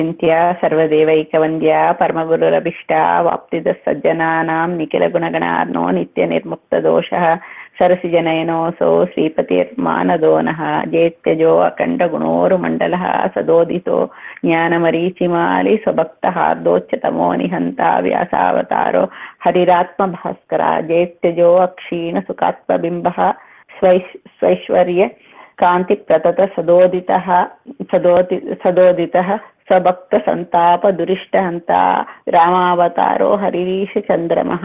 ಚಿಂತ್ಯ ಸರ್ವದೇವೈಕವಂದ್ಯ ಪರಮಗುರುರಭಿಷ್ಟ ವಾಪ್ತಿದ ಸಜ್ಜನಾನಾಂ ನಿಖಿಲ ಗುಣಗಣಾರ್ನೋ ನಿತ್ಯ ನಿರ್ಮುಕ್ತ ದೋಷಃ ಸರಸಿಜನಯನೋऽಸौ श्रीपतिर्मानदोनः जेत्यजो अखण्डगुणोरुमण्डलः सदोदितो ज्ञानमरीचिमालि स्वभक्तहार्दोच्चतमो निहन्ता व्यासावतारो हरिरात्मभास्कर जेत्यजो अक्षीणसुखात्मबिम्बः स्वै स्वैश्वर्य कान्तिप्रतत सदोदितः सदोदि सदोदितः स्वभक्त संताप दुरिष्टहन्ता रामावतारो हरिरीशचन्द्रमः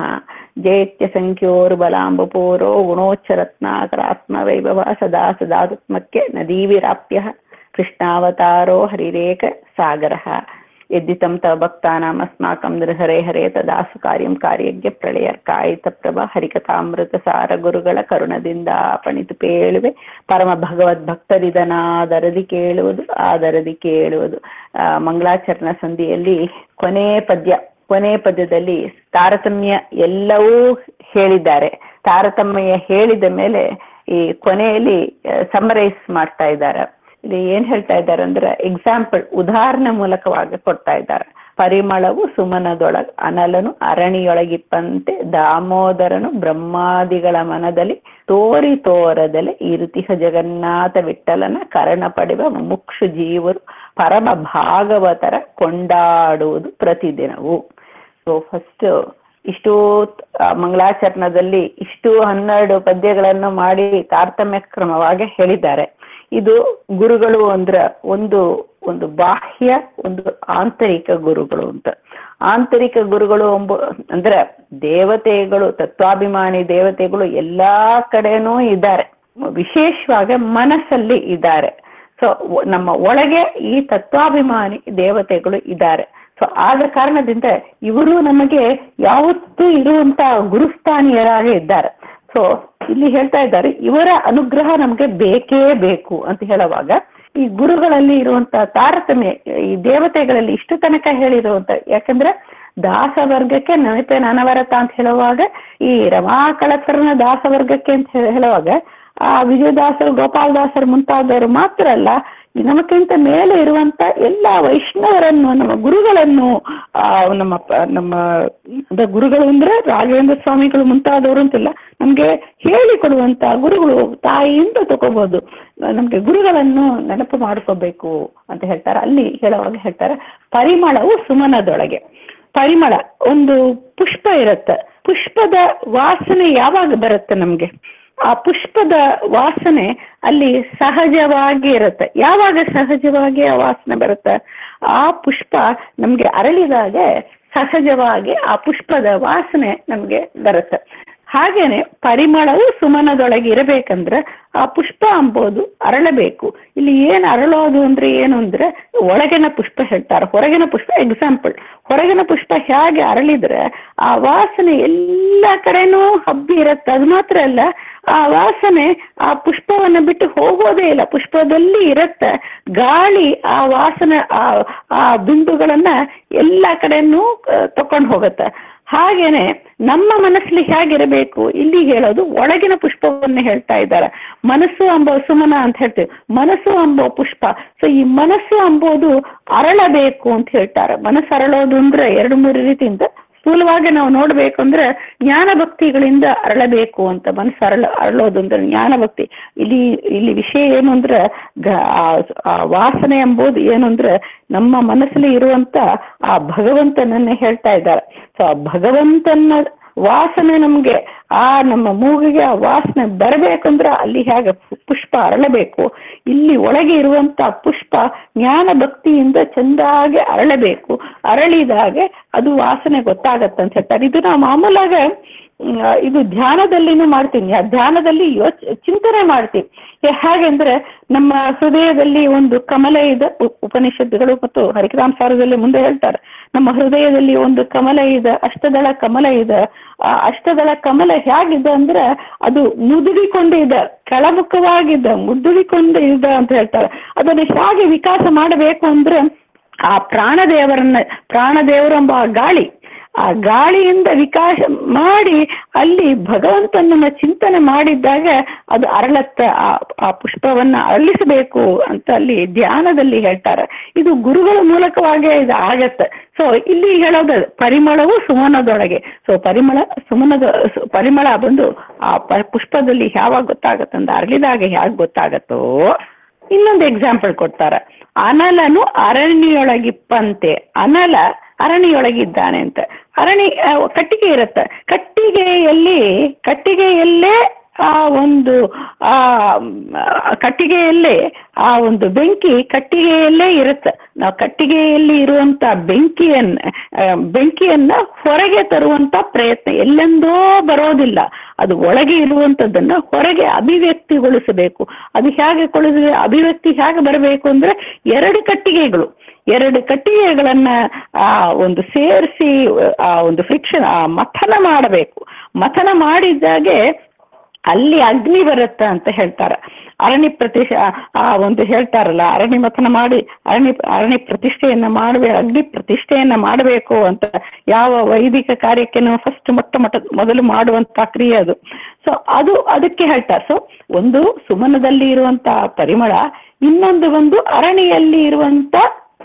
जयत्यसङ्ख्योर्बलाम्बपूरो गुणोच्चरत्नाकरात्मवैभव सदा सदात्मक्य नदीविराप्यः कृष्णावतारो हरिरेकसागरः यद्दितं तव भक्तानाम् अस्माकं नृहरे हरे तदा ಸುಕಾರ್ಯಂ ಕಾರ್ಯಜ್ಞ ಪ್ರಳಯರ್ಕಾಯಿತಪ್ರಭ ಹರಿಕಥಾಮೃತಸಾರ ಗುರುಗಳ ಕರುಣದಿಂದ ಪಣಿತು ಪೇಳುವೆ ಪರಮ ಭಗವದ್ ಭಕ್ತರಿದನಾದರದಿ ಕೇಳುವುದು ಆದರದಿ ಕೇಳುವುದು ಮಂಗಳಾಚರಣ ಸಂಧಿಯಲ್ಲಿ ಕೊನೆ ಪದ್ಯ ಕೊನೆ ಪದ್ಯದಲ್ಲಿ ತಾರತಮ್ಯ ಎಲ್ಲವೂ ಹೇಳಿದ್ದಾರೆ ತಾರತಮ್ಯ ಹೇಳಿದ ಮೇಲೆ ಈ ಕೊನೆಯಲ್ಲಿ ಸಮರೈಸ್ ಮಾಡ್ತಾ ಇದ್ದಾರೆ ಇಲ್ಲಿ ಏನ್ ಹೇಳ್ತಾ ಇದ್ದಾರೆ ಅಂದ್ರೆ ಎಕ್ಸಾಂಪಲ್ ಉದಾಹರಣೆ ಮೂಲಕವಾಗಿ ಕೊಡ್ತಾ ಇದ್ದಾರೆ ಪರಿಮಳವು ಸುಮನದೊಳಗ ಅನಲನು ಅರಣಿಯೊಳಗಿಪ್ಪಂತೆ ದಾಮೋದರನು ಬ್ರಹ್ಮಾದಿಗಳ ಮನದಲ್ಲಿ ತೋರಿ ತೋರದಲೆ ಇರುತಿಹ ಜಗನ್ನಾಥ ವಿಠಲನ ಕರ್ಣ ಪಡೆವ ಮುಕ್ಷು ಜೀವರು ಪರಮ ಭಾಗವತರ ಕೊಂಡಾಡುವುದು ಪ್ರತಿದಿನವು ಸೊ ಫಸ್ಟ್ ಇಷ್ಟು ಮಂಗಳಾಚರಣದಲ್ಲಿ ಇಷ್ಟು ಹನ್ನೆರಡು ಪದ್ಯಗಳನ್ನು ಮಾಡಿ ತಾರತಮ್ಯ ಕ್ರಮವಾಗಿ ಹೇಳಿದ್ದಾರೆ ಇದು ಗುರುಗಳು ಅಂದ್ರ ಒಂದು ಒಂದು ಬಾಹ್ಯ ಒಂದು ಆಂತರಿಕ ಗುರುಗಳು ಅಂತ ಆಂತರಿಕ ಗುರುಗಳು ಎಂಬ ಅಂದ್ರೆ ದೇವತೆಗಳು ತತ್ವಾಭಿಮಾನಿ ದೇವತೆಗಳು ಎಲ್ಲಾ ಕಡೆನೂ ಇದ್ದಾರೆ ವಿಶೇಷವಾಗಿ ಮನಸ್ಸಲ್ಲಿ ಇದ್ದಾರೆ ಸೊ ನಮ್ಮ ಒಳಗೆ ಈ ತತ್ವಾಭಿಮಾನಿ ದೇವತೆಗಳು ಇದ್ದಾರೆ ಸೊ ಆದ ಕಾರಣದಿಂದ ಇವರು ನಮಗೆ ಯಾವತ್ತೂ ಇರುವಂತ ಗುರುಸ್ಥಾನೀಯರಾಗಿ ಇದ್ದಾರೆ ಸೊ ಇಲ್ಲಿ ಹೇಳ್ತಾ ಇದ್ದಾರೆ ಇವರ ಅನುಗ್ರಹ ನಮಗೆ ಬೇಕೇ ಬೇಕು ಅಂತ ಹೇಳುವಾಗ ಈ ಗುರುಗಳಲ್ಲಿ ಇರುವಂತ ತಾರತಮ್ಯ ಈ ದೇವತೆಗಳಲ್ಲಿ ಇಷ್ಟು ತನಕ ಹೇಳಿರುವಂತ ಯಾಕಂದ್ರೆ ದಾಸವರ್ಗಕ್ಕೆ ನಮಿತೆ ನನವರತ ಅಂತ ಹೇಳುವಾಗ ಈ ರಮಾಕಳಕರನ ದಾಸವರ್ಗಕ್ಕೆ ಅಂತ ಹೇಳುವಾಗ ಆ ವಿಜಯದಾಸರು ಗೋಪಾಲದಾಸರು ಮುಂತಾದವರು ಮಾತ್ರ ಅಲ್ಲ ನಮಗಿಂತ ಮೇಲೆ ಇರುವಂತ ಎಲ್ಲ ವೈಷ್ಣವರನ್ನು ನಮ್ಮ ಗುರುಗಳನ್ನು ಆ ನಮ್ಮ ನಮ್ಮ ಗುರುಗಳು ಅಂದ್ರೆ ರಾಘವೇಂದ್ರ ಸ್ವಾಮಿಗಳು ಮುಂತಾದವರು ಅಂತಿಲ್ಲ ನಮ್ಗೆ ಹೇಳಿಕೊಡುವಂತ ಗುರುಗಳು ತಾಯಿಯಿಂದ ತಗೋಬಹುದು ನಮ್ಗೆ ಗುರುಗಳನ್ನು ನೆನಪು ಮಾಡ್ಕೋಬೇಕು ಅಂತ ಹೇಳ್ತಾರೆ ಅಲ್ಲಿ ಹೇಳುವಾಗ ಹೇಳ್ತಾರೆ ಪರಿಮಳವು ಸುಮನದೊಳಗೆ ಪರಿಮಳ ಒಂದು ಪುಷ್ಪ ಇರುತ್ತೆ ಪುಷ್ಪದ ವಾಸನೆ ಯಾವಾಗ ಬರುತ್ತೆ ನಮ್ಗೆ ಆ ಪುಷ್ಪದ ವಾಸನೆ ಅಲ್ಲಿ ಸಹಜವಾಗಿ ಇರುತ್ತೆ ಯಾವಾಗ ಸಹಜವಾಗಿ ಆ ವಾಸನೆ ಬರುತ್ತೆ ಆ ಪುಷ್ಪ ನಮ್ಗೆ ಅರಳಿದಾಗ ಸಹಜವಾಗಿ ಆ ಪುಷ್ಪದ ವಾಸನೆ ನಮ್ಗೆ ಬರುತ್ತೆ ಹಾಗೇನೆ ಪರಿಮಳವು ಸುಮನದೊಳಗೆ ಇರಬೇಕಂದ್ರೆ ಆ ಪುಷ್ಪ ಅಂಬೋದು ಅರಳಬೇಕು ಇಲ್ಲಿ ಏನು ಅರಳೋದು ಅಂದ್ರೆ ಏನು ಅಂದ್ರೆ ಒಳಗಿನ ಪುಷ್ಪ ಹೇಳ್ತಾರೆ ಹೊರಗಿನ ಪುಷ್ಪ ಎಕ್ಸಾಂಪಲ್ ಹೊರಗಿನ ಪುಷ್ಪ ಹೇಗೆ ಅರಳಿದ್ರೆ ಆ ವಾಸನೆ ಎಲ್ಲ ಕಡೆನೂ ಹಬ್ಬಿ ಇರುತ್ತೆ ಅದು ಮಾತ್ರ ಅಲ್ಲ ಆ ವಾಸನೆ ಆ ಪುಷ್ಪವನ್ನು ಬಿಟ್ಟು ಹೋಗೋದೇ ಇಲ್ಲ ಪುಷ್ಪದಲ್ಲಿ ಇರುತ್ತೆ ಗಾಳಿ ಆ ವಾಸನೆ ಆ ಆ ಬಿಂದುಗಳನ್ನ ಎಲ್ಲ ಕಡೆನೂ ತಕೊಂಡು ಹೋಗುತ್ತೆ ಹಾಗೇನೆ ನಮ್ಮ ಮನಸ್ಸಲ್ಲಿ ಹೇಗಿರಬೇಕು ಇಲ್ಲಿ ಹೇಳೋದು ಒಳಗಿನ ಪುಷ್ಪವನ್ನೇ ಹೇಳ್ತಾ ಇದ್ದಾರೆ ಮನಸ್ಸು ಅಂಬೋ ಸುಮನ ಅಂತ ಹೇಳ್ತೀವಿ ಮನಸ್ಸು ಅಂಬೋ ಪುಷ್ಪ ಸೊ ಈ ಮನಸ್ಸು ಅಂಬೋದು ಅರಳಬೇಕು ಅಂತ ಹೇಳ್ತಾರೆ ಮನಸ್ಸು ಅರಳೋದು ಅಂದ್ರೆ ಎರಡು ಮೂರು ರೀತಿಯಿಂದ ಸ್ಥೂಲವಾಗಿ ನಾವು ನೋಡ್ಬೇಕು ಅಂದ್ರೆ ಜ್ಞಾನ ಭಕ್ತಿಗಳಿಂದ ಅರಳಬೇಕು ಅಂತ ಮನಸ್ಸು ಅರಳ ಅರಳೋದು ಅಂದ್ರೆ ಜ್ಞಾನ ಭಕ್ತಿ ಇಲ್ಲಿ ಇಲ್ಲಿ ವಿಷಯ ಏನು ಅಂದ್ರೆ ಆ ವಾಸನೆ ಎಂಬುದು ಏನು ಅಂದ್ರೆ ನಮ್ಮ ಮನಸ್ಸಲ್ಲಿ ಇರುವಂತ ಆ ಭಗವಂತನನ್ನೇ ಹೇಳ್ತಾ ಇದ್ದಾರೆ ಸೊ ಆ ಭಗವಂತನ ವಾಸನೆ ನಮ್ಗೆ ಆ ನಮ್ಮ ಮೂಗಿಗೆ ಆ ವಾಸನೆ ಬರಬೇಕಂದ್ರೆ ಅಲ್ಲಿ ಹೇಗೆ ಪುಷ್ಪ ಅರಳಬೇಕು ಇಲ್ಲಿ ಒಳಗೆ ಇರುವಂತ ಪುಷ್ಪ ಜ್ಞಾನ ಭಕ್ತಿಯಿಂದ ಚೆಂದಾಗಿ ಅರಳಬೇಕು ಅರಳಿದಾಗೆ ಅದು ವಾಸನೆ ಗೊತ್ತಾಗತ್ತೆ ಅಂತ ಹೇಳ್ತಾರೆ ಇದು ನಾವು ಮಾಮೂಲಾಗ ಇದು ಧ್ಯಾನದಲ್ಲಿನೂ ಮಾಡ್ತೀನಿ ಆ ಧ್ಯಾನದಲ್ಲಿ ಯೋಚ್ ಚಿಂತನೆ ಮಾಡ್ತೀವಿ ಹೇಗೆಂದ್ರೆ ನಮ್ಮ ಹೃದಯದಲ್ಲಿ ಒಂದು ಕಮಲ ಇದೆ ಉಪನಿಷತ್ತುಗಳು ಮತ್ತು ಹರಿಕರಾಮ್ ಸಾರದಲ್ಲಿ ಮುಂದೆ ಹೇಳ್ತಾರೆ ನಮ್ಮ ಹೃದಯದಲ್ಲಿ ಒಂದು ಕಮಲ ಇದೆ ಅಷ್ಟದಳ ಕಮಲ ಇದೆ ಆ ಅಷ್ಟದಳ ಕಮಲ ಹೇಗಿದೆ ಅಂದ್ರೆ ಅದು ಮುದುಡಿಕೊಂಡು ಇದೆ ಕೆಳಮುಖವಾಗಿದೆ ಮುದುಡಿಕೊಂಡು ಇದೆ ಅಂತ ಹೇಳ್ತಾರೆ ಅದನ್ನು ಹೇಗೆ ವಿಕಾಸ ಮಾಡಬೇಕು ಅಂದ್ರೆ ಆ ಪ್ರಾಣದೇವರನ್ನ ಪ್ರಾಣದೇವರೆಂಬ ಗಾಳಿ ಆ ಗಾಳಿಯಿಂದ ವಿಕಾಸ ಮಾಡಿ ಅಲ್ಲಿ ಭಗವಂತನನ್ನ ಚಿಂತನೆ ಮಾಡಿದ್ದಾಗ ಅದು ಅರಳತ್ತ ಆ ಆ ಪುಷ್ಪವನ್ನ ಅರಳಿಸಬೇಕು ಅಂತ ಅಲ್ಲಿ ಧ್ಯಾನದಲ್ಲಿ ಹೇಳ್ತಾರೆ ಇದು ಗುರುಗಳ ಮೂಲಕವಾಗೇ ಇದು ಆಗತ್ತೆ ಸೊ ಇಲ್ಲಿ ಹೇಳೋದು ಪರಿಮಳವು ಸುಮನದೊಳಗೆ ಸೊ ಪರಿಮಳ ಸುಮನದ ಸು- ಪರಿಮಳ ಬಂದು ಆ ಪ- ಪುಷ್ಪದಲ್ಲಿ ಯಾವಾಗ ಗೊತ್ತಾಗತ್ತಂದ ಅರಳಿದಾಗ ಹೇಗೆ ಗೊತ್ತಾಗತ್ತೋ ಇನ್ನೊಂದು ಎಕ್ಸಾಂಪಲ್ ಕೊಡ್ತಾರೆ ಅನಲನು ಅರಣ್ಯೊಳಗಿಪ್ಪಂತೆ ಅನಲ ಅರಣ್ಯೊಳಗಿದ್ದಾನೆ ಅಂತ ಅರಣಿ ಆ, ಕಟ್ಟಿಗೆ ಇರುತ್ತೆ ಕಟ್ಟಿಗೆಯಲ್ಲಿ ಕಟ್ಟಿಗೆಯಲ್ಲೇ ಆ ಒಂದು ಆ ಮ್, ಆ ಕಟ್ಟಿಗೆಯಲ್ಲೇ ಆ ಒಂದು ಬೆಂಕಿ ಕಟ್ಟಿಗೆಯಲ್ಲೇ ಇರುತ್ತೆ ನಾವು ಕಟ್ಟಿಗೆಯಲ್ಲಿ ಇರುವಂತ ಬೆಂಕಿಯನ್ನ ಆ, ಬೆಂಕಿಯನ್ನ ಹೊರಗೆ ತರುವಂತ ಪ್ರಯತ್ನ ಎಲ್ಲೆಂದೋ ಬರೋದಿಲ್ಲ ಅದು ಒಳಗೆ ಇರುವಂತದ್ದನ್ನ ಹೊರಗೆ ಅಭಿವ್ಯಕ್ತಿಗೊಳಿಸಬೇಕು ಅದು ಹೇಗೆ ಕೊಳಿಸ ಅಭಿವ್ಯಕ್ತಿ ಹೇಗೆ ಬರಬೇಕು ಅಂದ್ರೆ ಎರಡು ಕಟ್ಟಿಗೆಗಳು ಎರಡು ಕಟ್ಟಿಗೆಗಳನ್ನ ಆ ಒಂದು ಸೇರಿಸಿ ಆ ಒಂದು ಫ್ರಿಕ್ಷನ್ ಆ ಮಥನ ಮಾಡಬೇಕು ಮಥನ ಮಾಡಿದ್ದಾಗೆ ಅಲ್ಲಿ ಅಗ್ನಿ ಬರುತ್ತ ಅಂತ ಹೇಳ್ತಾರೆ ಅರಣಿ ಪ್ರತಿಷ್ಠ ಆ ಒಂದು ಹೇಳ್ತಾರಲ್ಲ ಅರಣಿ ಮಥನ ಮಾಡಿ ಅರಣಿ ಅರಣಿ ಪ್ರತಿಷ್ಠೆಯನ್ನ ಮಾಡಬೇಕು ಅಗ್ನಿ ಪ್ರತಿಷ್ಠೆಯನ್ನ ಮಾಡಬೇಕು ಅಂತ ಯಾವ ವೈದಿಕ ಕಾರ್ಯಕ್ಕೆ ನಾವು ಫಸ್ಟ್ ಮೊಟ್ಟ ಮೊಟ್ಟ ಮೊದಲು ಮಾಡುವಂತ ಕ್ರಿಯೆ ಅದು ಸೊ ಅದು ಅದಕ್ಕೆ ಹೇಳ್ತಾರೆ ಸೊ ಒಂದು ಸುಮನದಲ್ಲಿ ಇರುವಂತ ಪರಿಮಳ ಇನ್ನೊಂದು ಒಂದು ಅರಣಿಯಲ್ಲಿ ಇರುವಂತ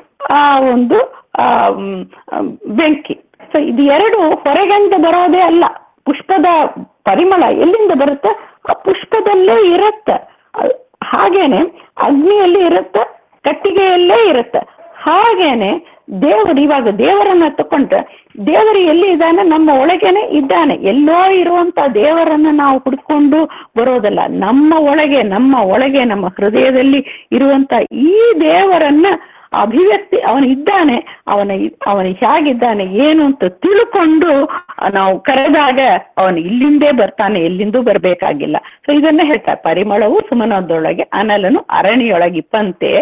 ಆ ಒಂದು ಆ, ಮ್, ಆ, ಬೆಂಕಿ ಸೊ ಇದು ಎರಡು ಹೊರಗಿಂದ ಬರೋದೇ ಅಲ್ಲ ಪುಷ್ಪದ ಪರಿಮಳ ಎಲ್ಲಿಂದ ಬರುತ್ತೆ ಆ ಪುಷ್ಪದಲ್ಲೇ ಇರುತ್ತೆ ಅ- ಹಾಗೇನೆ ಅಗ್ನಿಯಲ್ಲಿ ಇರುತ್ತೆ ಕಟ್ಟಿಗೆಯಲ್ಲೇ ಇರುತ್ತೆ ಹಾಗೇನೆ ದೇವರು ಇವಾಗ ದೇವರನ್ನ ತಕೊಂಡ್ರೆ ದೇವರು ಎಲ್ಲಿ ಇದ್ದಾನೆ ನಮ್ಮ ಒಳಗೇನೆ ಇದ್ದಾನೆ ಎಲ್ಲೋ ಇರುವಂತ ದೇವರನ್ನ ನಾವು ಹುಡ್ಕೊಂಡು ಬರೋದಲ್ಲ ನಮ್ಮ ಒಳಗೆ ನಮ್ಮ ಒಳಗೆ ನಮ್ಮ ಹೃದಯದಲ್ಲಿ ಇರುವಂತ ಈ ದೇವರನ್ನ ಅಭಿವ್ಯಕ್ತಿ ಅವನು ಇದ್ದಾನೆ ಅವನ ಅವನು ಹೇಗಿದ್ದಾನೆ ಏನು ಅಂತ ತಿಳ್ಕೊಂಡು ನಾವು ಕರೆದಾಗ ಅವನು ಇಲ್ಲಿಂದೇ ಬರ್ತಾನೆ ಎಲ್ಲಿಂದೂ ಬರಬೇಕಾಗಿಲ್ಲ ಸೊ ಇದನ್ನ ಹೇಳ್ತಾರೆ ಪರಿಮಳವು ಸುಮನದೊಳಗೆ ಅನಲನು ಅರಣಿಯೊಳಗಿಪ್ಪಂತೆ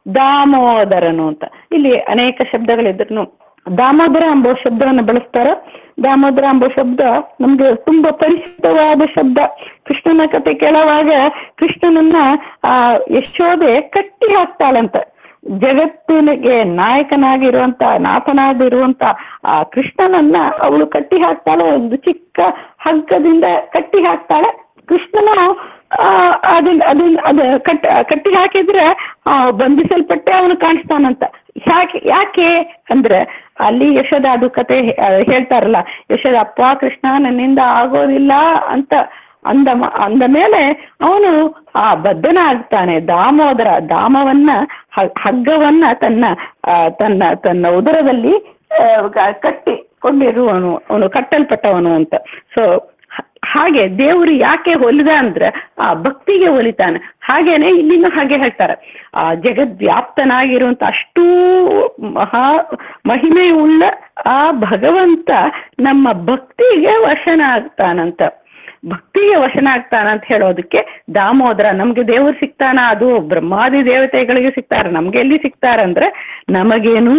ದಾಮೋದರನು ಅಂತ ಇಲ್ಲಿ ಅನೇಕ ಶಬ್ದಗಳಿದ್ರು ದಾಮೋದರ ಎಂಬ ಶಬ್ದವನ್ನು ಬಳಸ್ತಾರೆ ದಾಮೋದರ ಎಂಬ ಶಬ್ದ ನಮ್ಗೆ ತುಂಬಾ ಪರಿಚಿತವಾದ ಶಬ್ದ ಕೃಷ್ಣನ ಕತೆ ಕೇಳುವಾಗ ಕೃಷ್ಣನನ್ನ ಆ ಯಶೋದೆ ಕಟ್ಟಿ ಹಾಕ್ತಾಳಂತ ಜಗತ್ತಿನಿಗೆ ನಾಯಕನಾಗಿರುವಂತ ನಾಥನಾಗಿರುವಂತ ಆ ಕೃಷ್ಣನನ್ನ ಅವಳು ಕಟ್ಟಿ ಹಾಕ್ತಾಳೆ ಒಂದು ಚಿಕ್ಕ ಹಗ್ಗದಿಂದ ಕಟ್ಟಿ ಹಾಕ್ತಾಳೆ ಕೃಷ್ಣನು ಆ, ಅದನ್ನ ಅದನ್ನ ಅದು ಕಟ್ ಕಟ್ಟಿ ಹಾಕಿದ್ರೆ ಆ, ಬಂಧಿಸಲ್ಪಟ್ಟೆ ಅವನು ಕಾಣಿಸ್ತಾನಂತ ಯಾಕೆ ಯಾಕೆ ಅಂದ್ರೆ ಅಲ್ಲಿ ಯಶೋದ ಅದು ಕತೆ ಹೇ- ಆ, ಹೇಳ್ತಾರಲ್ಲ ಯಶೋದ ಅಪ್ಪ ಕೃಷ್ಣ ನನ್ನಿಂದ ಆಗೋದಿಲ್ಲ ಅಂತ ಅಂದ ಮ- ಅಂದ ಮೇಲೆ ಅವನು ಆ ಬದ್ಧನ ಆಗ್ತಾನೆ ದಾಮೋದರ ದಾಮವನ್ನ ಹ- ಹಗ್ಗವನ್ನ ತನ್ನ ಆ, ತನ್ನ ತನ್ನ ಉದರದಲ್ಲಿ ಆ, ಗ- ಕಟ್ಟಿಕೊಂಡಿರುವನು ಅವನು ಕಟ್ಟಲ್ಪಟ್ಟವನು ಅಂತ ಸೊ ಹಾಗೆ ದೇವರು ಯಾಕೆ ಹೊಲಿದ ಅಂದ್ರೆ ಆ ಭಕ್ತಿಗೆ ಹೊಲಿತಾನೆ ಹಾಗೇನೆ ಇಲ್ಲಿನೂ ಹಾಗೆ ಹೇಳ್ತಾರೆ ಆ ಜಗದ್ವ್ಯಾಪ್ತನಾಗಿರುವಂತ ಅಷ್ಟೂ ಮಹಾ ಮಹಿಮೆಯುಳ್ಳ ಆ ಭಗವಂತ ನಮ್ಮ ಭಕ್ತಿಗೆ ವಶನ ಆಗ್ತಾನಂತ ಭಕ್ತಿಗೆ ವಶನ ಆಗ್ತಾನಂತ ಹೇಳೋದಕ್ಕೆ ದಾಮೋದರ ನಮ್ಗೆ ದೇವರು ಸಿಗ್ತಾನ ಅದು ಬ್ರಹ್ಮಾದಿ ದೇವತೆಗಳಿಗೆ ಸಿಗ್ತಾರೆ ನಮ್ಗೆ ಎಲ್ಲಿ ಸಿಗ್ತಾರಂದ್ರೆ ನಮಗೇನು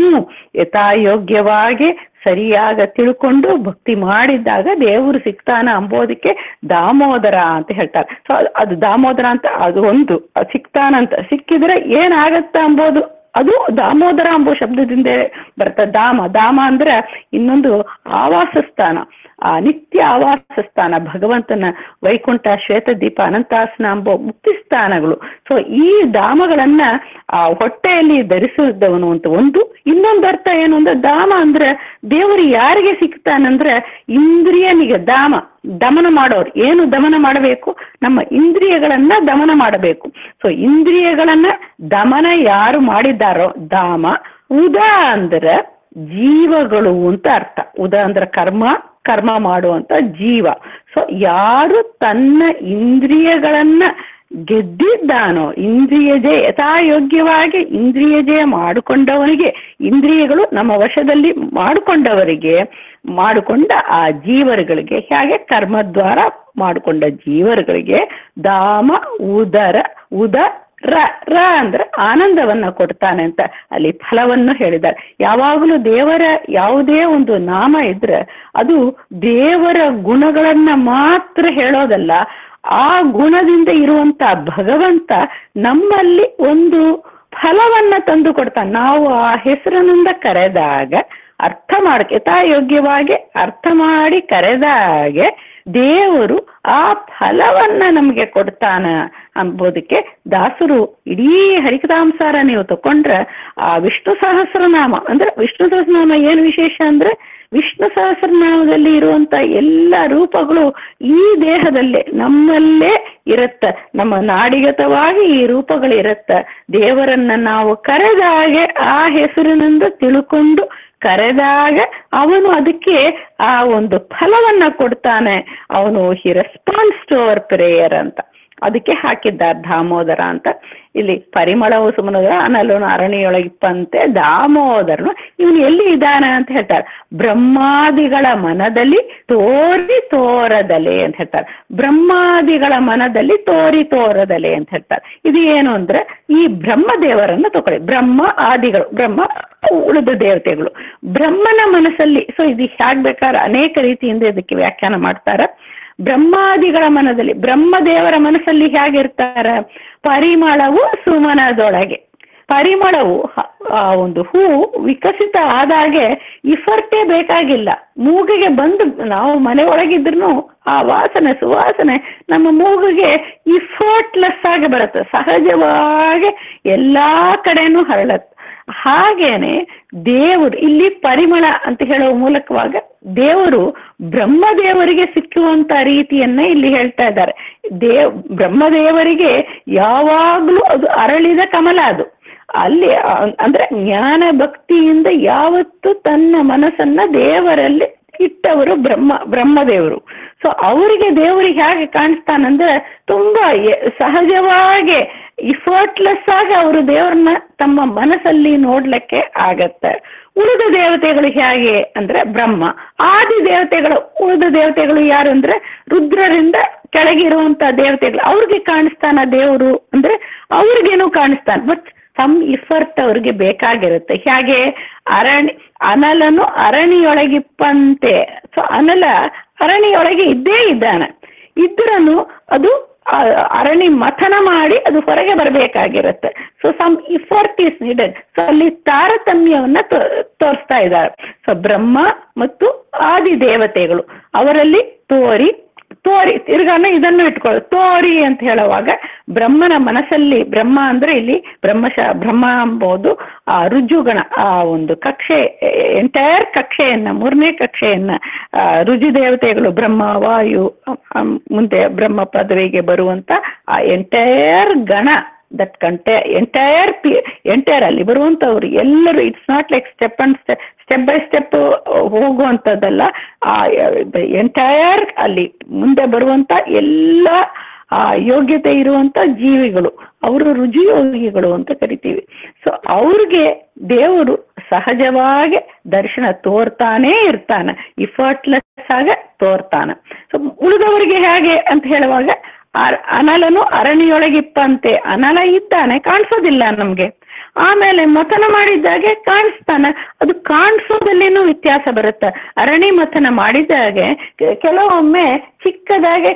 ಯಥಾಯೋಗ್ಯವಾಗಿ ಸರಿಯಾಗ ತಿಳ್ಕೊಂಡು ಭಕ್ತಿ ಮಾಡಿದ್ದಾಗ ದೇವರು ಸಿಗ್ತಾನ ಅಂಬೋದಕ್ಕೆ ದಾಮೋದರ ಅಂತ ಹೇಳ್ತಾರೆ ಸೊ ಅದು ದಾಮೋದರ ಅಂತ ಅದು ಒಂದು ಅದು ಸಿಗ್ತಾನಂತ ಸಿಕ್ಕಿದ್ರೆ ಏನಾಗತ್ತ ಅಂಬೋದು ಅದು ದಾಮೋದರ ಎಂಬ ಶಬ್ದದಿಂದ ಬರ್ತದೆ ಧಾಮ ಧಾಮ ಅಂದ್ರೆ ಇನ್ನೊಂದು ಆವಾಸ ಸ್ಥಾನ ಆ ನಿತ್ಯ ಆವಾಸ ಸ್ಥಾನ ಭಗವಂತನ ವೈಕುಂಠ ಶ್ವೇತದೀಪ ಅನಂತಾಸನ ಎಂಬ ಮುಕ್ತಿ ಸ್ಥಾನಗಳು ಸೊ ಈ ಧಾಮಗಳನ್ನ ಆ ಹೊಟ್ಟೆಯಲ್ಲಿ ಧರಿಸಿದವನು ಅಂತ ಒಂದು ಇನ್ನೊಂದು ಅರ್ಥ ಏನು ಅಂದ್ರೆ ಧಾಮ ಅಂದ್ರೆ ದೇವರು ಯಾರಿಗೆ ಸಿಗ್ತಾನಂದ್ರೆ ಇಂದ್ರಿಯನಿಗೆ ಧಾಮ ದಮನ ಮಾಡೋರು ಏನು ದಮನ ಮಾಡಬೇಕು ನಮ್ಮ ಇಂದ್ರಿಯಗಳನ್ನ ದಮನ ಮಾಡಬೇಕು ಸೊ ಇಂದ್ರಿಯಗಳನ್ನ ದಮನ ಯಾರು ಮಾಡಿದ್ದಾರೋ ಧಾಮ ಉದ ಅಂದ್ರೆ ಜೀವಗಳು ಅಂತ ಅರ್ಥ ಉದ ಅಂದ್ರೆ ಕರ್ಮ ಕರ್ಮ ಮಾಡುವಂತ ಜೀವ ಸೊ ಯಾರು ತನ್ನ ಇಂದ್ರಿಯಗಳನ್ನ ಗೆದ್ದಿದ್ದಾನೋ ಇಂದ್ರಿಯ ಜಯ ಯಥಾಯೋಗ್ಯವಾಗಿ ಇಂದ್ರಿಯ ಜಯ ಮಾಡಿಕೊಂಡವನಿಗೆ ಇಂದ್ರಿಯಗಳು ನಮ್ಮ ವಶದಲ್ಲಿ ಮಾಡಿಕೊಂಡವರಿಗೆ ಮಾಡಿಕೊಂಡ ಆ ಜೀವರುಗಳಿಗೆ ಹೇಗೆ ಕರ್ಮದ್ವಾರ ಮಾಡಿಕೊಂಡ ಜೀವರುಗಳಿಗೆ ಧಾಮ ಉದರ ಉದ ರ ರ ಅಂದ್ರೆ ಆನಂದವನ್ನ ಕೊಡ್ತಾನೆ ಅಂತ ಅಲ್ಲಿ ಫಲವನ್ನು ಹೇಳಿದ್ದಾರೆ ಯಾವಾಗಲೂ ದೇವರ ಯಾವುದೇ ಒಂದು ನಾಮ ಇದ್ರೆ ಅದು ದೇವರ ಗುಣಗಳನ್ನ ಮಾತ್ರ ಹೇಳೋದಲ್ಲ ಆ ಗುಣದಿಂದ ಇರುವಂತ ಭಗವಂತ ನಮ್ಮಲ್ಲಿ ಒಂದು ಫಲವನ್ನ ತಂದು ಕೊಡ್ತಾನೆ ನಾವು ಆ ಹೆಸರಿನಿಂದ ಕರೆದಾಗ ಅರ್ಥ ಮಾಡಕ್ಕೆ ಯಥಾಯೋಗ್ಯವಾಗಿ ಅರ್ಥ ಮಾಡಿ ಕರೆದಾಗೆ ದೇವರು ಆ ಫಲವನ್ನ ನಮಗೆ ಕೊಡ್ತಾನ ಅಂಬೋದಕ್ಕೆ ದಾಸರು ಇಡೀ ಹರಿಕಥಾಂಸಾರ ನೀವು ತಕೊಂಡ್ರೆ ಆ ವಿಷ್ಣು ಸಹಸ್ರನಾಮ ಅಂದ್ರೆ ವಿಷ್ಣು ಸಹಸ್ರನಾಮ ಏನು ವಿಶೇಷ ಅಂದ್ರೆ ವಿಷ್ಣು ಸಹಸ್ರನಾಮದಲ್ಲಿ ಇರುವಂತ ಎಲ್ಲ ರೂಪಗಳು ಈ ದೇಹದಲ್ಲೇ ನಮ್ಮಲ್ಲೇ ಇರುತ್ತೆ ನಮ್ಮ ನಾಡಿಗತವಾಗಿ ಈ ರೂಪಗಳು ಇರುತ್ತೆ ದೇವರನ್ನ ನಾವು ಕರೆದಾಗೆ ಆ ಹೆಸರಿನಿಂದ ತಿಳ್ಕೊಂಡು ಕರೆದಾಗ ಅವನು ಅದಕ್ಕೆ ಆ ಒಂದು ಫಲವನ್ನ ಕೊಡ್ತಾನೆ ಅವನು he response to our prayer ಅಂತ ಅದಕ್ಕೆ ಹಾಕಿದ್ದಾರೆ ದಾಮೋದರ ಅಂತ ಇಲ್ಲಿ ಪರಿಮಳವು ಸುಮನೋದರ ಅನಲೋನು ಅರಣಿಯೊಳಗಿಪ್ಪಂತೆ ದಾಮೋದರನು ಇವನು ಎಲ್ಲಿ ಇದ್ದಾನೆ ಅಂತ ಹೇಳ್ತಾರೆ ಬ್ರಹ್ಮಾದಿಗಳ ಮನದಲ್ಲಿ ತೋರಿ ತೋರದಲೆ ಅಂತ ಹೇಳ್ತಾರೆ ಬ್ರಹ್ಮಾದಿಗಳ ಮನದಲ್ಲಿ ತೋರಿ ತೋರದಲೆ ಅಂತ ಹೇಳ್ತಾರೆ ಇದು ಏನು ಅಂದ್ರೆ ಈ ಬ್ರಹ್ಮದೇವರನ್ನ ತಗೊಳ್ಳಿ ಬ್ರಹ್ಮ ಆದಿಗಳು ಬ್ರಹ್ಮ ಉಳಿದ ದೇವತೆಗಳು ಬ್ರಹ್ಮನ ಮನಸ್ಸಲ್ಲಿ ಸೊ ಇದು ಹೇಗ್ ಬೇಕಾದ್ರೆ ಅನೇಕ ರೀತಿಯಿಂದ ಇದಕ್ಕೆ ವ್ಯಾಖ್ಯಾನ ಮಾಡ್ತಾರೆ ಬ್ರಹ್ಮಾದಿಗಳ ಮನದಲ್ಲಿ ಬ್ರಹ್ಮದೇವರ ಮನಸ್ಸಲ್ಲಿ ಹೇಗಿರ್ತಾರ ಪರಿಮಳವು ಸುಮನದೊಳಗೆ ಪರಿಮಳವು ಆ ಒಂದು ಹೂ ವಿಕಸಿತ ಆದಾಗೆ ಇಫರ್ಟೇ ಬೇಕಾಗಿಲ್ಲ ಮೂಗಿಗೆ ಬಂದು ನಾವು ಮನೆ ಒಳಗಿದ್ರು ಆ ವಾಸನೆ ಸುವಾಸನೆ ನಮ್ಮ ಮೂಗಿಗೆ ಇಫರ್ಟ್ಲೆಸ್ ಆಗಿ ಬರುತ್ತೆ ಸಹಜವಾಗಿ ಎಲ್ಲಾ ಕಡೆನೂ ಹರಳತ್ತೆ ಹಾಗೇನೆ ದೇವರು ಇಲ್ಲಿ ಪರಿಮಳ ಅಂತ ಹೇಳುವ ಮೂಲಕವಾಗ ದೇವರು ಬ್ರಹ್ಮದೇವರಿಗೆ ಸಿಕ್ಕುವಂತ ರೀತಿಯನ್ನ ಇಲ್ಲಿ ಹೇಳ್ತಾ ಇದ್ದಾರೆ ದೇವ್ ಬ್ರಹ್ಮದೇವರಿಗೆ ಯಾವಾಗ್ಲೂ ಅದು ಅರಳಿದ ಕಮಲ ಅದು ಅಲ್ಲಿ ಅಂದ್ರೆ ಜ್ಞಾನ ಭಕ್ತಿಯಿಂದ ಯಾವತ್ತು ತನ್ನ ಮನಸ್ಸನ್ನ ದೇವರಲ್ಲಿ ಇಟ್ಟವರು ಬ್ರಹ್ಮ ಬ್ರಹ್ಮದೇವರು ಸೊ ಅವರಿಗೆ ದೇವರಿಗೆ ಹೇಗೆ ಕಾಣಿಸ್ತಾನಂದ್ರೆ ತುಂಬಾ ಸಹಜವಾಗಿ ಇಫರ್ಟ್ಲೆಸ್ ಆಗಿ ಅವರು ದೇವ್ರನ್ನ ತಮ್ಮ ಮನಸ್ಸಲ್ಲಿ ನೋಡ್ಲಿಕ್ಕೆ ಆಗತ್ತೆ ಉಳಿದ ದೇವತೆಗಳು ಹೇಗೆ ಅಂದ್ರೆ ಬ್ರಹ್ಮ ಆದಿ ದೇವತೆಗಳು ಉಳಿದ ದೇವತೆಗಳು ಯಾರು ಅಂದ್ರೆ ರುದ್ರರಿಂದ ಕೆಳಗಿರುವಂತ ದೇವತೆಗಳು ಅವ್ರಿಗೆ ಕಾಣಿಸ್ತಾನ ದೇವರು ಅಂದ್ರೆ ಅವ್ರಿಗೇನು ಕಾಣಿಸ್ತಾನ ಬಟ್ ಸಮ್ ಇಫರ್ಟ್ ಅವ್ರಿಗೆ ಬೇಕಾಗಿರುತ್ತೆ ಹೇಗೆ ಅರಣಿ ಅನಲನು ಅರಣಿಯೊಳಗಿಪ್ಪಂತೆ ಸೊ ಅನಲ ಅರಣಿಯೊಳಗೆ ಇದ್ದೇ ಇದ್ದಾನೆ ಇದ್ರನು ಅದು ಅರಣಿ ಮಥನ ಮಾಡಿ ಅದು ಹೊರಗೆ ಬರಬೇಕಾಗಿರುತ್ತೆ so some effort is needed so ಅಲ್ಲಿ ತಾರತಮ್ಯವನ್ನ ತೋರಿಸ್ತಾ ಇದ್ದಾರೆ ಸೊ ಬ್ರಹ್ಮ ಮತ್ತು ಆದಿ ದೇವತೆಗಳು ಅವರಲ್ಲಿ ತೋರಿ ತೋರಿ ತಿರ್ಗಾನ ಇದನ್ನು ಇಟ್ಕೊಳ್ಳಿ ತೋರಿ ಅಂತ ಹೇಳುವಾಗ ಬ್ರಹ್ಮನ ಮನಸ್ಸಲ್ಲಿ ಬ್ರಹ್ಮ ಅಂದ್ರೆ ಇಲ್ಲಿ ಬ್ರಹ್ಮಶ ಬ್ರಹ್ಮ ಎಂಬುದು ಆ ರುಜುಗಣ ಆ ಒಂದು ಕಕ್ಷೆ ಎಂಟೈರ್ ಕಕ್ಷೆಯನ್ನ ಮೂರನೇ ಕಕ್ಷೆಯನ್ನ ರುಜು ದೇವತೆಗಳು ಬ್ರಹ್ಮ ವಾಯು ಮುಂದೆ ಬ್ರಹ್ಮ ಪದವಿಗೆ ಬರುವಂತ ಆ ಎಂಟೈರ್ ಗಣ ದಟ್ ಕಂಟೆ ಎಂಟೈರ್ ಪಿ ಎಂಟೈರ್ ಅಲ್ಲಿ ಬರುವಂಥವ್ರು ಎಲ್ಲರೂ it's not like step and step step by step ಹೋಗುವಂಥದ್ದಲ್ಲ ಆ ಎಂಟೈರ್ ಅಲ್ಲಿ ಮುಂದೆ ಬರುವಂತ ಎಲ್ಲ ಆ ಯೋಗ್ಯತೆ ಇರುವಂತ ಜೀವಿಗಳು ಅವರು ರುಜಿಯೋಗಿಗಳು ಅಂತ ಕರಿತೀವಿ ಸೊ ಅವ್ರಿಗೆ ದೇವರು ಸಹಜವಾಗಿ ದರ್ಶನ ತೋರ್ತಾನೇ ಇರ್ತಾನೆ ಇಫರ್ಟ್ಲೆಸ್ ಆಗ ತೋರ್ತಾನೆ ಸೊ ಉಳಿದವರಿಗೆ ಹೇಗೆ ಅಂತ ಹೇಳುವಾಗ ಅನಲನು ಅರಣಿಯೊಳಗಿಪ್ಪಂತೆ ಅನಲ ಇದ್ದಾನೆ ಕಾಣಿಸೋದಿಲ್ಲ ನಮ್ಗೆ ಆಮೇಲೆ ಮಥನ ಮಾಡಿದ್ದಾಗೆ ಕಾಣಿಸ್ತಾನೆ ಅದು ಕಾಣಿಸೋದಲ್ಲಿನೂ ವ್ಯತ್ಯಾಸ ಬರುತ್ತೆ ಅರಣಿ ಮಥನ ಮಾಡಿದಾಗೆ ಕೆಲವೊಮ್ಮೆ ಚಿಕ್ಕದಾಗೆ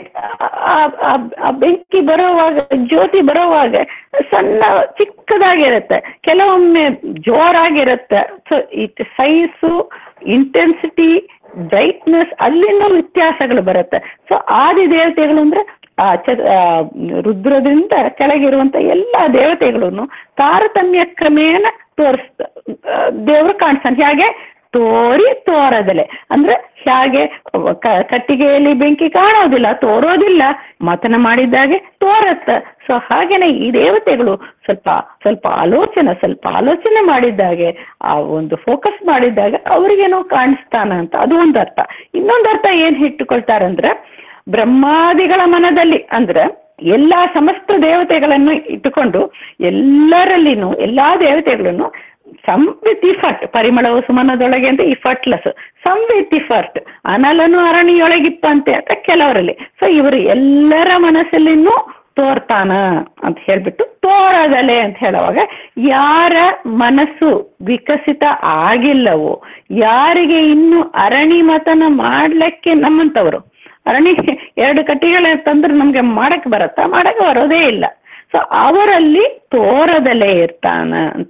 ಆ ಬೆಂಕಿ ಬರೋವಾಗ ಜ್ಯೋತಿ ಬರೋವಾಗ ಸಣ್ಣ ಚಿಕ್ಕದಾಗಿರುತ್ತೆ ಕೆಲವೊಮ್ಮೆ ಜೋರಾಗಿರುತ್ತೆ so it size intensity brightness ಅಲ್ಲಿನೂ ವ್ಯತ್ಯಾಸಗಳು ಬರುತ್ತೆ ಸೊ ಆದಿ ದೇವತೆಗಳು ಅಂದ್ರೆ ಆ ಚ ರುದ್ರದಿಂದ ಕೆಳಗಿರುವಂತ ಎಲ್ಲ ದೇವತೆಗಳನ್ನು ತಾರತಮ್ಯ ಕ್ರಮೇಣ ತೋರಿಸ್ ದೇವರು ಕಾಣಿಸ್ತಾನೆ ಹೇಗೆ ತೋರಿ ತೋರದಲೆ ಅಂದ್ರೆ ಹೇಗೆ ಕಟ್ಟಿಗೆಯಲ್ಲಿ ಬೆಂಕಿ ಕಾಣೋದಿಲ್ಲ ತೋರೋದಿಲ್ಲ ಮತನ ಮಾಡಿದ್ದಾಗೆ ತೋರತ್ತ ಸೊ ಹಾಗೇನೆ ಈ ದೇವತೆಗಳು ಸ್ವಲ್ಪ ಸ್ವಲ್ಪ ಆಲೋಚನೆ ಸ್ವಲ್ಪ ಆಲೋಚನೆ ಮಾಡಿದ್ದಾಗೆ ಆ ಒಂದು ಫೋಕಸ್ ಮಾಡಿದಾಗ ಅವ್ರಿಗೇನೋ ಕಾಣಿಸ್ತಾನ ಅಂತ ಅದು ಒಂದು ಅರ್ಥ ಇನ್ನೊಂದು ಅರ್ಥ ಏನ್ ಇಟ್ಟುಕೊಳ್ತಾರಂದ್ರೆ ಬ್ರಹ್ಮಾದಿಗಳ ಮನದಲ್ಲಿ ಅಂದ್ರೆ ಎಲ್ಲಾ ಸಮಸ್ತ ದೇವತೆಗಳನ್ನು ಇಟ್ಟುಕೊಂಡು ಎಲ್ಲರಲ್ಲಿನೂ ಎಲ್ಲಾ ದೇವತೆಗಳನ್ನು ಸಮ್ ವಿತ್ ಇಫರ್ಟ್ ಪರಿಮಳವು ಸುಮನದೊಳಗೆ ಅಂತ ಇಫರ್ಟ್ಲೆಸ್ ಸಮ್ ವಿತ್ ಇಫರ್ಟ್ ಅನಲನು ಅರಣಿಯೊಳಗಿಪ್ಪಂತೆ ಅಂತ ಕೆಲವರಲ್ಲಿ ಸೊ ಇವರು ಎಲ್ಲರ ಮನಸ್ಸಲ್ಲಿನೂ ತೋರ್ತಾನ ಅಂತ ಹೇಳ್ಬಿಟ್ಟು ತೋರದಲೆ ಅಂತ ಹೇಳುವಾಗ ಯಾರ ಮನಸ್ಸು ವಿಕಸಿತ ಆಗಿಲ್ಲವೋ ಯಾರಿಗೆ ಇನ್ನು ಅರಣಿಮತನ ಮಾಡ್ಲಿಕ್ಕೆ ನಮ್ಮಂಥವ್ರು ಅರಣಿ ಎರಡು ಕಟ್ಟಿಗಳ ತಂದ್ರೆ ನಮ್ಗೆ ಮಾಡಕ್ ಬರತ್ತಾ ಮಾಡಕ್ ಬರೋದೇ ಇಲ್ಲ ಸೊ ಅವರಲ್ಲಿ ತೋರದಲೇ ಇರ್ತಾನ ಅಂತ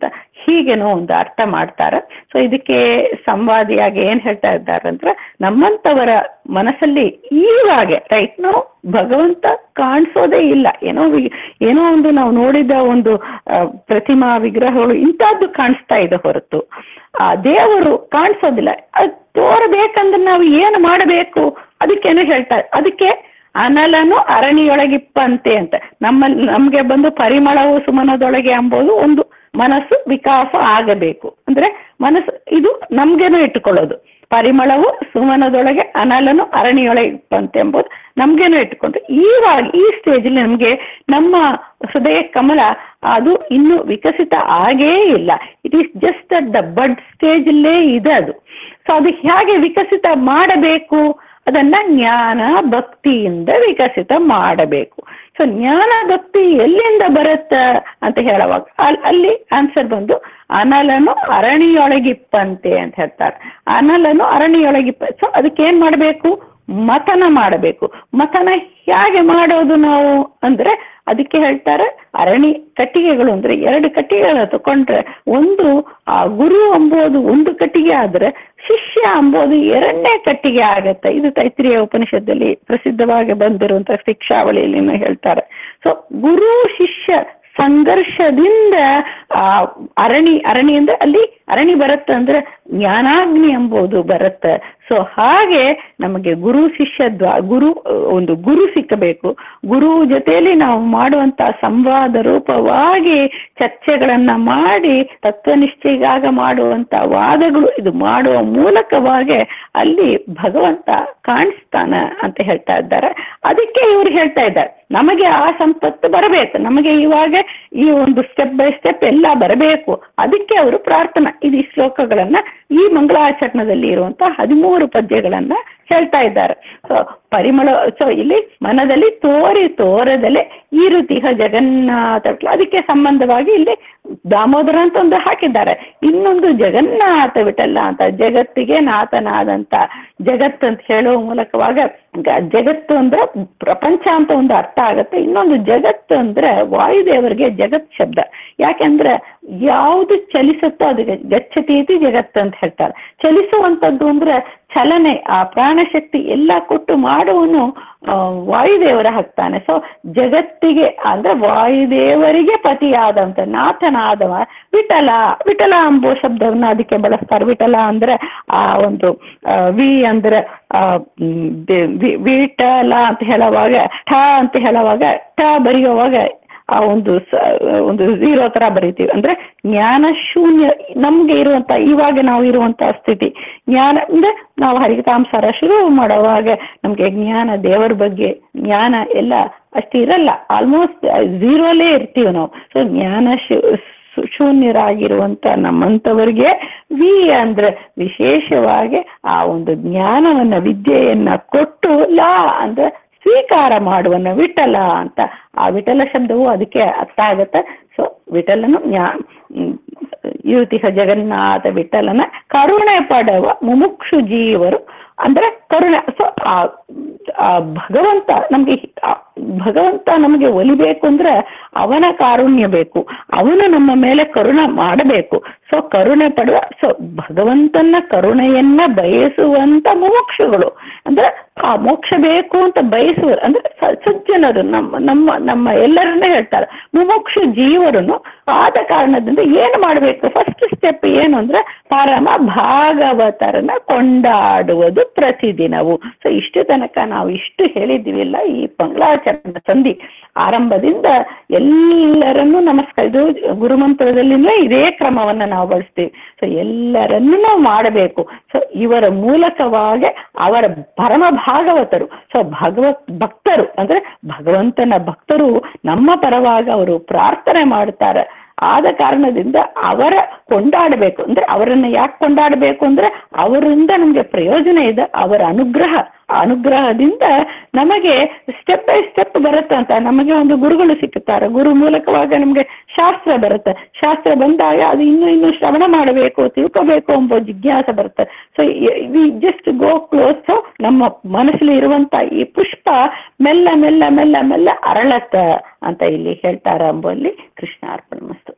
ಹೀಗೇನೋ ಒಂದು ಅರ್ಥ ಮಾಡ್ತಾರೆ ಸೊ ಇದಕ್ಕೆ ಸಂವಾದಿಯಾಗಿ ಏನ್ ಹೇಳ್ತಾ ಇದ್ದಾರೆ ಅಂದ್ರೆ ನಮ್ಮಂತವರ ಮನಸ್ಸಲ್ಲಿ ಈವಾಗ ರೈಟ್ ನಾವು ಭಗವಂತ ಕಾಣಿಸೋದೇ ಇಲ್ಲ ಏನೋ ವಿ- ಏನೋ ಒಂದು ನಾವು ನೋಡಿದ ಒಂದು ಆ, ಪ್ರತಿಮಾ ವಿಗ್ರಹಗಳು ಇಂಥದ್ದು ಕಾಣಿಸ್ತಾ ಇದೆ ಹೊರತು ಆ ದೇವರು ಕಾಣಿಸೋದಿಲ್ಲ ಅದು ತೋರಬೇಕಂದ್ರೆ ನಾವು ಏನು ಮಾಡಬೇಕು ಅದಕ್ಕೇನು ಹೇಳ್ತಾರೆ ಅದಕ್ಕೆ ಅನಲನು ಅರಣಿಯೊಳಗಿಪ್ಪಂತೆ ಅಂತ ನಮ್ಮಲ್ಲಿ ನಮಗೆ ಬಂದು ಪರಿಮಳವು ಸುಮನದೊಳಗೆ ಎಂಬುದು ಒಂದು ಮನಸ್ಸು ವಿಕಾಸ ಆಗಬೇಕು ಅಂದ್ರೆ ಮನಸ್ಸು ಇದು ನಮ್ಗೇನು ಇಟ್ಟುಕೊಳ್ಳೋದು ಪರಿಮಳವು ಸುಮನದೊಳಗೆ ಅನಲನು ಅರಣಿಯೊಳಗಿಪ್ಪಂತೆ ಎಂಬುದು ನಮ್ಗೇನು ಇಟ್ಟುಕೊಂಡು ಈವಾಗ ಈ ಸ್ಟೇಜಲ್ಲಿ ನಮಗೆ ನಮ್ಮ ಹೃದಯ ಕಮಲ ಅದು ಇನ್ನೂ ವಿಕಸಿತ ಆಗೇ ಇಲ್ಲ it is just at the bud ಸ್ಟೇಜಲ್ಲೇ ಇದೆ ಅದು ಸೊ ಅದು ಹೇಗೆ ವಿಕಸಿತ ಮಾಡಬೇಕು ಅದನ್ನ ಜ್ಞಾನ ಭಕ್ತಿಯಿಂದ ವಿಕಸಿತ ಮಾಡಬೇಕು ಸೊ ಜ್ಞಾನ ಭಕ್ತಿ ಎಲ್ಲಿಂದ ಬರುತ್ತೆ ಅಂತ ಹೇಳುವಾಗ ಅಲ್- ಅಲ್ಲಿ ಆನ್ಸರ್ ಬಂದು ಅನಲನು ಅರಣಿಯೊಳಗಿಪ್ಪಂತೆ ಅಂತ ಹೇಳ್ತಾರೆ ಅನಲನು ಅರಣಿಯೊಳಗಿಪ್ಪ ಸೊ ಅದಕ್ಕೆ ಏನ್ ಮಾಡಬೇಕು ಮಥನ ಮಾಡಬೇಕು ಮಥನ ಹೇಗೆ ಮಾಡೋದು ನಾವು ಅಂದ್ರೆ ಅದಕ್ಕೆ ಹೇಳ್ತಾರೆ ಅರಣಿ ಕಟ್ಟಿಗೆಗಳು ಅಂದ್ರೆ ಎರಡು ಕಟ್ಟಿಗೆಗಳನ್ನ ತಕೊಂಡ್ರೆ ಒಂದು ಆ ಗುರು ಎಂಬುದು ಒಂದು ಕಟ್ಟಿಗೆ ಆದ್ರೆ ಶಿಷ್ಯ ಎಂಬುದು ಎರಡನೇ ಕಟ್ಟಿಗೆ ಆಗತ್ತೆ ಇದು ತೈತ್ರಿಯ ಉಪನಿಷತ್ತಲ್ಲಿ ಪ್ರಸಿದ್ಧವಾಗಿ ಬಂದಿರುವಂತಹ ಶಿಕ್ಷಾವಳಿಯಲ್ಲಿ ಹೇಳ್ತಾರೆ ಸೊ ಗುರು ಶಿಷ್ಯ ಸಂಘರ್ಷದಿಂದ ಆ ಅರಣಿ ಅರಣಿ ಅಂದ್ರೆ ಅಲ್ಲಿ ಅರಣಿ ಬರುತ್ತೆ ಅಂದ್ರೆ ಜ್ಞಾನಾಗ್ನಿ ಎಂಬುದು ಬರುತ್ತೆ ಸೊ ಹಾಗೆ ನಮಗೆ ಗುರು ಶಿಷ್ಯ ದ್ವಾ ಗುರು ಒಂದು ಗುರು ಸಿಕ್ಕಬೇಕು ಗುರು ಜೊತೆಯಲ್ಲಿ ನಾವು ಮಾಡುವಂತ ಸಂವಾದ ರೂಪವಾಗಿ ಚರ್ಚೆಗಳನ್ನ ಮಾಡಿ ತತ್ವನಿಷ್ಠೆಗಾಗ ಮಾಡುವಂತ ವಾದಗಳು ಇದು ಮಾಡುವ ಮೂಲಕವಾಗಿ ಅಲ್ಲಿ ಭಗವಂತ ಕಾಣಿಸ್ತಾನ ಅಂತ ಹೇಳ್ತಾ ಇದ್ದಾರೆ ಅದಕ್ಕೆ ಇವ್ರು ಹೇಳ್ತಾ ಇದ್ದಾರೆ ನಮಗೆ ಆ ಸಂಪತ್ತು ಬರಬೇಕು ನಮಗೆ ಇವಾಗ ಈ ಒಂದು ಸ್ಟೆಪ್ ಬೈ ಸ್ಟೆಪ್ ಎಲ್ಲ ಬರಬೇಕು ಅದಕ್ಕೆ ಅವರು ಪ್ರಾರ್ಥನಾ ಇದು ಈ ಶ್ಲೋಕಗಳನ್ನ ಈ ಮಂಗಳಾಚರಣದಲ್ಲಿ ಇರುವಂತ ಹದಿಮೂರು ಪದ್ಯಗಳನ್ನ ಹೇಳ್ತಾ ಇದ್ದಾರೆ ಸೊ ಪರಿಮಳ ಸೊ ಇಲ್ಲಿ ಮನದಲ್ಲಿ ತೋರಿ ತೋರದಲೆ ಈ ರೀತಿಹ ಜಗನ್ನಾಥ ವಿಠಲ. ಅದಕ್ಕೆ ಸಂಬಂಧವಾಗಿ ಇಲ್ಲಿ ದಾಮೋದರ ಅಂತ ಒಂದು ಹಾಕಿದ್ದಾರೆ ಇನ್ನೊಂದು ಜಗನ್ನಾಥ ವಿಠಲ್ಲ ಅಂತ ಜಗತ್ತಿಗೆ ನಾಥನಾದಂತ ಜಗತ್ತು ಅಂತ ಹೇಳುವ ಮೂಲಕವಾಗ ಗ- ಜಗತ್ತು ಅಂದ್ರೆ ಪ್ರಪಂಚ ಅಂತ ಒಂದು ಅರ್ಥ ಆಗುತ್ತೆ ಇನ್ನೊಂದು ಜಗತ್ತು ಅಂದ್ರೆ ವಾಯುದೇವರಿಗೆ ಜಗತ್ ಶಬ್ದ ಯಾಕೆಂದ್ರೆ ಯಾವುದು ಚಲಿಸುತ್ತೋ ಅದು ಗ- ಗಚ್ಚತೀತಿ ಜಗತ್ತು ಅಂತ ಹೇಳ್ತಾರೆ ಚಲಿಸುವಂಥದ್ದು ಅಂದ್ರೆ ಚಲನೆ ಆ ಪ್ರಾಣಶಕ್ತಿ ಎಲ್ಲ ಕೊಟ್ಟು ಮಾಡುವನು ಆ, ವಾಯುದೇವರ ಹಾಕ್ತಾನೆ ಸೊ ಜಗತ್ತಿಗೆ ಅಂದ್ರೆ ವಾಯುದೇವರಿಗೆ ಪತಿಯಾದಂತ ನಾಥನಾದವ ವಿಠಲ ವಿಠಲ ಎಂಬುವ ಶಬ್ದವನ್ನ ಅದಕ್ಕೆ ಬಳಸ್ತಾರೆ ವಿಠಲ ಅಂದ್ರೆ ಆ ಒಂದು ಆ, ವಿ ಅಂದ್ರೆ ಆ, ಮ್, ದೆ- ವಿ- ವಿಠಲ ಅಂತ ಹೇಳುವಾಗ ಠ ಅಂತ ಹೇಳುವಾಗ ಠ ಬರೆಯುವಾಗ ಆ ಒಂದು ಸ- ಒಂದು ಝೀರೋ ತರ ಬರಿತೀವಿ ಅಂದ್ರೆ ಜ್ಞಾನ ಶೂನ್ಯ ನಮ್ಗೆ ಇರುವಂತ ಇವಾಗ ನಾವು ಇರುವಂತ ಸ್ಥಿತಿ ಜ್ಞಾನ ಅಂದ್ರೆ ನಾವು ಹರಿಕತಾಂಸಾರ ಶುರು ಮಾಡುವಾಗ ನಮ್ಗೆ ಜ್ಞಾನ ದೇವರ ಬಗ್ಗೆ ಜ್ಞಾನ ಎಲ್ಲ ಅಷ್ಟು ಇರಲ್ಲ ಆಲ್ಮೋಸ್ಟ್ ಝೀರೋಲೇ ಇರ್ತೀವಿ ನಾವು ಸೊ ಜ್ಞಾನ ಶೂ ಶೂ- ಶೂನ್ಯರಾಗಿರುವಂತ ನಮ್ಮಂಥವರಿಗೆ ವಿ ಅಂದ್ರೆ ವಿಶೇಷವಾಗಿ ಆ ಒಂದು ಜ್ಞಾನವನ್ನ ವಿದ್ಯೆಯನ್ನ ಕೊಟ್ಟು ಲಾ ಅಂದ್ರೆ ಸ್ವೀಕಾರ ಮಾಡುವನ್ನ ವಿಠಲ ಅಂತ ಆ ವಿಠಲ ಶಬ್ದವು ಅದಕ್ಕೆ ಅರ್ಥ ಆಗುತ್ತೆ ಸೊ ವಿಠಲನು ಜ್ಞಾ ಮ್, ಯುವತಿಹ ಜಗನ್ನಾಥ ವಿಠಲನ ಕರುಣೆ ಪಡುವ ಮುಮುಕ್ಷು ಜೀವರು ಅಂದ್ರೆ ಕರುಣೆ ಸೊ ಆ ಆ ಭಗವಂತ ನಮ್ಗೆ ಹಿ- ಆ ಭಗವಂತ ನಮಗೆ ಒಲಿಬೇಕು ಅಂದ್ರೆ ಅವನ ಕಾರುಣ್ಯ ಬೇಕು ಅವನು ನಮ್ಮ ಮೇಲೆ ಕರುಣ ಮಾಡಬೇಕು ಸೊ ಕರುಣೆ ಪಡುವ ಸೊ ಭಗವಂತನ ಕರುಣೆಯನ್ನ ಬಯಸುವಂತ ಮುಮುಕ್ಷುಗಳು ಅಂದ್ರೆ ಆ ಮೋಕ್ಷ ಬೇಕು ಅಂತ ಬಯಸುವರು ಅಂದ್ರೆ ಸ- ಸಜ್ಜನರು ನಮ್ಮ ನಮ್ಮ ನಮ್ಮ ಎಲ್ಲರನ್ನೇ ಹೇಳ್ತಾರೆ ಮುಮುಕ್ಷು ಜೀವರನ್ನು ಆದ ಕಾರಣದಿಂದ ಏನು ಮಾಡಬೇಕು ಫಸ್ಟ್ ಸ್ಟೆಪ್ ಏನು ಅಂದ್ರೆ ಪರಮ ಭಾಗವತರನ್ನ ಕೊಂಡಾಡುವುದು ಪ್ರತಿದಿನವು ಸೊ ಇಷ್ಟು ತನಕ ನಾವು ಇಷ್ಟು ಹೇಳಿದ್ವಿಲ್ಲ ಈ ಮಂಗಳಾಚರಣೆ ಸಂಧಿ ಆರಂಭದಿಂದ ಎಲ್ಲರನ್ನೂ ನಮಸ್ಕಾರ ಇದು ಗುರುಮಂತ್ರದಲ್ಲಿನೇ ಇದೇ ಕ್ರಮವನ್ನ ನಾವು ಬಳಸ್ತೀವಿ ಸೊ ಎಲ್ಲರನ್ನೂ ನಾವು ಮಾಡಬೇಕು ಸೊ ಇವರ ಮೂಲಕವಾಗಿ ಅವರ ಪರಮ ಭಾಗವತರು ಸೊ ಭಗವತ್ ಭಕ್ತರು ಅಂದ್ರೆ ಭಗವಂತನ ಭಕ್ತರು ನಮ್ಮ ಪರವಾಗಿ ಅವರು ಪ್ರಾರ್ಥನೆ ಮಾಡ್ತಾರೆ ಆದ ಕಾರಣದಿಂದ ಅವರ ಕೊಂಡಾಡಬೇಕು ಅಂದ್ರೆ ಅವರನ್ನ ಯಾಕೆ ಕೊಂಡಾಡಬೇಕು ಅಂದ್ರೆ ಅವರಿಂದ ನಮಗೆ ಪ್ರಯೋಜನ ಇದೆ ಅವರ ಅನುಗ್ರಹ ಆ ಅನುಗ್ರಹದಿಂದ ನಮಗೆ ಸ್ಟೆಪ್ ಬೈ ಸ್ಟೆಪ್ ಬರುತ್ತೆ ಅಂತ ನಮಗೆ ಒಂದು ಗುರುಗಳು ಸಿಕ್ಕುತ್ತಾರೆ ಗುರು ಮೂಲಕವಾಗ ನಮಗೆ ಶಾಸ್ತ್ರ ಬರುತ್ತೆ ಶಾಸ್ತ್ರ ಬಂದಾಗ ಅದು ಇನ್ನೂ ಇನ್ನೂ ಶ್ರವಣ ಮಾಡಬೇಕು ತಿಳ್ಕೋಬೇಕು ಎಂಬ ಜಿಜ್ಞಾಸೆ ಬರುತ್ತೆ so we just go close so ನಮ್ಮ ಮನಸ್ಸಲ್ಲಿ ಇರುವಂತ ಈ ಪುಷ್ಪ ಮೆಲ್ಲ ಮೆಲ್ಲ ಮೆಲ್ಲ ಮೆಲ್ಲ ಅರಳತ್ತ ಅಂತ ಇಲ್ಲಿ ಹೇಳ್ತಾರ ಎಂಬಲ್ಲಿ ಕೃಷ್ಣ ಅರ್ಪಣ ಮಸ್ತು